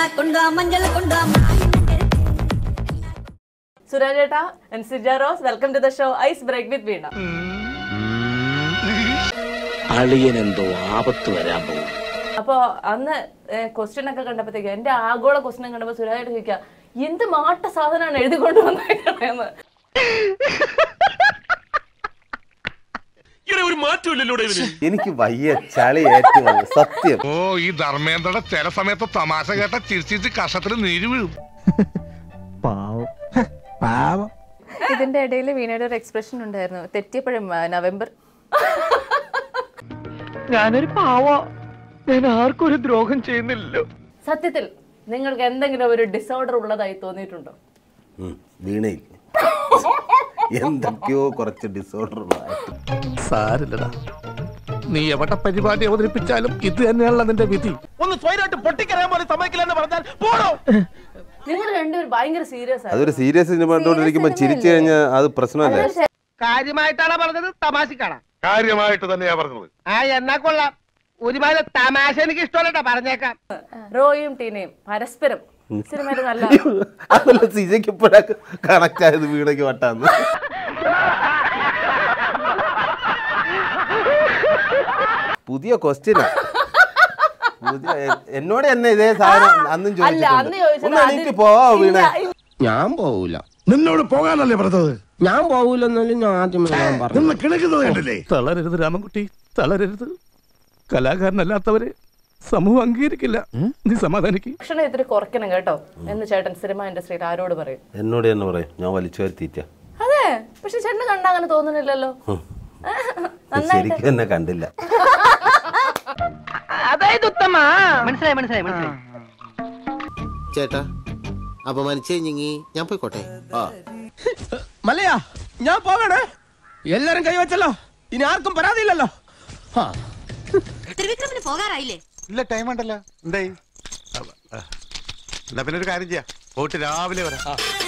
കൊണ്ടുവാ മഞ്ഞൾ കൊണ്ടുവാ സുരാജ് ചേട്ടാ and Sija Rose welcome to the show ice break with Veena അളിയനെന്തോ ആപത്ത് വരാൻ പോകും അപ്പൊ അന്ന് ക്വസ്റ്റ്യൻ ഒക്കെ കണ്ടപ്പോഴത്തേക്ക് എന്റെ ആഗോള ക്വസ്റ്റ്യൻ കണ്ടപ്പോ സുരാജ് ചോദിക്കുക എന്ത് മാട്ട സാധനമാണ് എഴുതിക്കൊണ്ട് വന്നേക്കണേന്ന് എനിക്ക് വയ്യ ചളി ഏറ്റവും വന്നു. സത്യം ഓ ഈ ധർമ്മേന്ദ്രയുടെ ചില സമയത്ത് തമാശ കേട്ട ചിരിച്ചിരിച്ച് കഷത്തിൽ നീര് വീഴും ഇതിന്റെ ഇടയിൽ വീണയുടെ ഒരു എക്സ്പ്രഷൻ ഉണ്ടായിരുന്നു തെറ്റിയപ്പോഴും ആ, നവംബർ ഞാനൊരു പാവോ ഞാൻ ആർക്കും ഒരു ദ്രോഹം ചെയ്യുന്നില്ലല്ലോ സത്യത്തിൽ നിങ്ങൾക്ക് എന്തെങ്കിലും ഒരു ഡിസോർഡർ ഉള്ളതായി തോന്നിയിട്ടുണ്ടോ ഉം, വീണയിൽ എന്തൊക്കെയോ കുറച്ച് ഡിസോർഡർ സാരില്ലടാ നീ എവിടെ പരിപാടി അവതരിപ്പിച്ചാലും ഇത് തന്നെയാണല്ലോ നിന്റെ വിധി ഒന്ന് സ്വയമായിട്ട് പൊട്ടിക്കറിയാൻ പോലും സമ്മതിക്കില്ലെന്ന് പറഞ്ഞാൽ പോടോ നിങ്ങൾ രണ്ടുപേരും ഭയങ്കര സീരിയസ് ആണ് അതൊരു സീരിയസ് സിനിമ കണ്ടോണ്ടിരിക്കുമ്പോ ചിരിച്ചു കഴിഞ്ഞാൽ അത് പ്രശ്നമല്ലേ കാര്യമായിട്ടാണ് പറഞ്ഞത് തമാശക്കാണ് കാര്യമായിട്ട് തന്നെയാ പറഞ്ഞത് ആ എന്നാ കൊള്ളാം ഒരുമാതിരി തമാശ എനിക്ക് ഇഷ്ടമല്ലട്ടാ പറഞ്ഞേക്കാം റോയും ടീനയും പരസ്പരം സിനിമയിൽ നല്ല അതല്ല സിജയ്ക്ക് ഇപ്പോഴാ കണക്ട് ആയത് വീണയ്ക്ക് വട്ടാന്ന് പുതിയ ക്വസ്റ്റ്യനാ പുതിയ എ- എന്നോട് തന്നെ ഇതേ സാധനം അന്നും അല്ല അന്ന് ചോദിച്ചിട്ടുണ്ട് ചോദിച്ചത് ഒന്ന് അതിൽ- എണീറ്റ് പോവാ വീണ ഇല്ല, ഇല്ല. ഞാൻ പോവൂല നിന്നോട് പോകാനല്ലേ പറഞ്ഞത് ഞാൻ പോവൂലെന്നാലും ഞാൻ ആദ്യമേ ഞാൻ പറഞ്ഞു നിന്ന് കിണക്കുന്നത് കണ്ടില്ലേ തളരരുത് രാമൻകുട്ടി തളരരുത് കലാകാരനല്ലാത്തവരെ സമൂഹം അംഗീകരിക്കില്ല നീ സമാധാനിക്ക് ഭക്ഷണം ഇത്തിരി കുറയ്ക്കണം കേട്ടോ എന്ന് ചേട്ടൻ സിനിമ ഇൻഡസ്ട്രിയിൽ ആരോട് പറയും എന്നോട് തന്നെ പറയും ഞാൻ വലിച്ചു വരുത്തിയിട്ട അതെ പക്ഷെ ചേട്ടന് കണ്ടാ അങ്ങനെ തോന്നുന്നില്ലല്ലോ ശരിക്കും എന്നെ കണ്ടില്ല അതായത് ഉത്തമ മനസ്സിലായി മനസ്സിലായി മനസ്സിലായി ചേട്ടാ അപമാനിച്ചു കഴിഞ്ഞെങ്കി ഞാൻ പോയിക്കോട്ടെ മല്ലയാ ഞാൻ പോകണേ എല്ലാരും കൈവച്ചല്ലോ ഇനി ആർക്കും പരാതിയില്ലല്ലോ ആ ത്രിവിക്രമിന് പോകാറായില്ലേ ഇല്ല ടൈം ഉണ്ടല്ലോ എന്തായി എന്നാ പിന്നെ ഒരു കാര്യം ചെയ്യാം പോയിട്ട് രാവിലെ വരാം